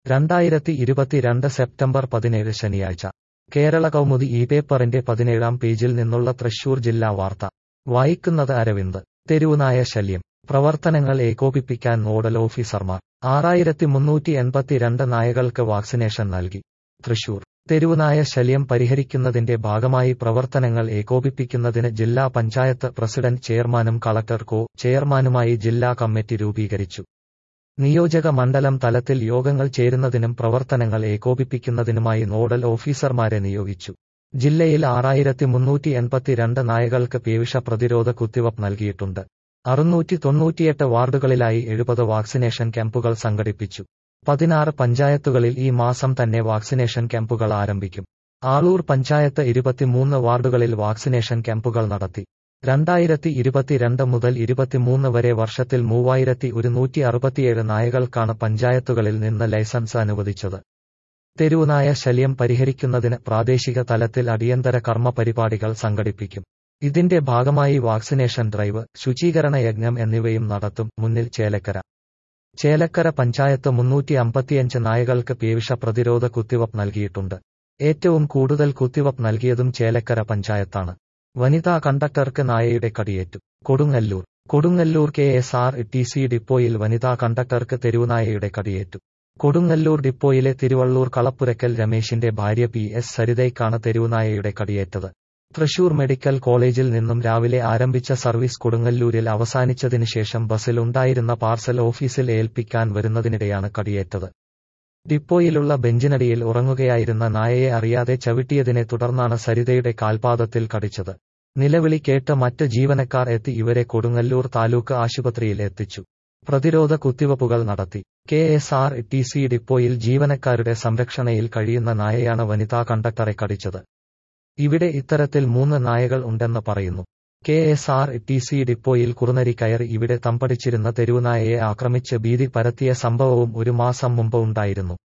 രണ്ടായിരത്തി ഇരുപത്തിരണ്ട് സെപ്റ്റംബർ പതിനേഴ് ശനിയാഴ്ച കേരള കൗമുദി ഈ പേപ്പറിന്റെ പതിനേഴാം പേജിൽ നിന്നുള്ള തൃശൂർ ജില്ലാ വാർത്ത വായിക്കുന്നത് അരവിന്ദ് തെരുവുനായ ശല്യം പ്രവർത്തനങ്ങൾ ഏകോപിപ്പിക്കാൻ നോഡൽ ഓഫീസർമാർ ആറായിരത്തി മുന്നൂറ്റി എൺപത്തിരണ്ട് നായകൾക്ക് വാക്സിനേഷൻ നൽകി തൃശൂർ തെരുവുനായ ശല്യം പരിഹരിക്കുന്നതിന്റെ ഭാഗമായി പ്രവർത്തനങ്ങൾ ഏകോപിപ്പിക്കുന്നതിന് ജില്ലാ പഞ്ചായത്ത് പ്രസിഡന്റ് ചെയർമാനും കളക്ടർ കോ ചെയർമാനുമായി ജില്ലാ കമ്മിറ്റി രൂപീകരിച്ചു നിയോജക മണ്ഡലം തലത്തിൽ യോഗങ്ങൾ ചേരുന്നതിനും പ്രവർത്തനങ്ങൾ ഏകോപിപ്പിക്കുന്നതിനുമായി നോഡൽ ഓഫീസർമാരെ നിയോഗിച്ചു ജില്ലയിൽ ആറായിരത്തി മുന്നൂറ്റി എൺപത്തിരണ്ട് നായകൾക്ക് പേവിഷ പ്രതിരോധ കുത്തിവപ്പ് നൽകിയിട്ടുണ്ട് അറുന്നൂറ്റി തൊണ്ണൂറ്റിയെട്ട് വാർഡുകളിലായി എഴുപത് വാക്സിനേഷൻ ക്യാമ്പുകൾ സംഘടിപ്പിച്ചു പതിനാറ് പഞ്ചായത്തുകളിൽ ഈ മാസം തന്നെ വാക്സിനേഷൻ ക്യാമ്പുകൾ ആരംഭിക്കും ആളൂർ പഞ്ചായത്ത് ഇരുപത്തിമൂന്ന് വാർഡുകളിൽ വാക്സിനേഷൻ ക്യാമ്പുകൾ നടത്തി രണ്ടായിരത്തി ഇരുപത്തിരണ്ട് മുതൽ ഇരുപത്തിമൂന്ന് വരെ വർഷത്തിൽ മൂവായിരത്തി ഒരുന്നൂറ്റി അറുപത്തിയേഴ് നായകൾക്കാണ് പഞ്ചായത്തുകളിൽ നിന്ന് ലൈസൻസ് അനുവദിച്ചത് തെരുവുനായ ശല്യം പരിഹരിക്കുന്നതിന് പ്രാദേശിക തലത്തിൽ അടിയന്തര കർമ്മ പരിപാടികൾ സംഘടിപ്പിക്കും ഇതിന്റെ ഭാഗമായി വാക്സിനേഷൻ ഡ്രൈവ് ശുചീകരണ യജ്ഞം എന്നിവയും നടത്തും മുന്നിൽ ചേലക്കര ചേലക്കര പഞ്ചായത്ത് മുന്നൂറ്റി അമ്പത്തിയഞ്ച് നായകൾക്ക് പേവിഷ പ്രതിരോധ കുത്തിവപ്പ് നൽകിയിട്ടുണ്ട് ഏറ്റവും കൂടുതൽ കുത്തിവപ്പ് നൽകിയതും ചേലക്കര പഞ്ചായത്താണ് വനിതാ കണ്ടക്ടർക്ക് നായയുടെ കടിയേറ്റു Kodungallur Kodungallur K S R T C ഡിപ്പോയിൽ വനിതാ കണ്ടക്ടർക്ക് തെരുവുനായയുടെ കടിയേറ്റു കൊടുങ്ങല്ലൂർ ഡിപ്പോയിലെ തിരുവള്ളൂർ കളപ്പുരക്കൽ രമേശിന്റെ ഭാര്യ പി എസ് സരിതയ്ക്കാണ് തെരുവുനായയുടെ കടിയേറ്റത് തൃശൂർ മെഡിക്കൽ കോളേജിൽ നിന്നും രാവിലെ ആരംഭിച്ച സർവീസ് കൊടുങ്ങല്ലൂരിൽ അവസാനിച്ചതിനു ശേഷം ബസ്സിൽ ഉണ്ടായിരുന്ന പാർസൽ ഓഫീസിൽ ഏൽപ്പിക്കാൻ വരുന്നതിനിടെയാണ് കടിയേറ്റത് ഡിപ്പോയിലുള്ള ബെഞ്ചിനടിയിൽ ഉറങ്ങുകയായിരുന്ന നായയെ അറിയാതെ ചവിട്ടിയതിനെ തുടർന്നാണ് സരിതയുടെ കാൽപാദത്തിൽ കടിച്ചത് നിലവിളി കേട്ട് മറ്റ് ജീവനക്കാർ എത്തി ഇവരെ കൊടുങ്ങല്ലൂർ താലൂക്ക് ആശുപത്രിയിൽ എത്തിച്ചു പ്രതിരോധ കുത്തിവപ്പുകൾ നടത്തി K S R T C ഡിപ്പോയിൽ ജീവനക്കാരുടെ സംരക്ഷണയിൽ കഴിയുന്ന നായയാണ് വനിതാ കണ്ടക്ടറെ കടിച്ചത് ഇവിടെ ഇത്തരത്തിൽ മൂന്ന് നായകൾ ഉണ്ടെന്ന് പറയുന്നു K S R T C ഡിപ്പോയിൽ കുറുനരി കയറി ഇവിടെ തമ്പടിച്ചിരുന്ന തെരുവുനായയെ ആക്രമിച്ച് ഭീതി പരത്തിയ സംഭവവും ഒരു മാസം മുമ്പ് ഉണ്ടായിരുന്നു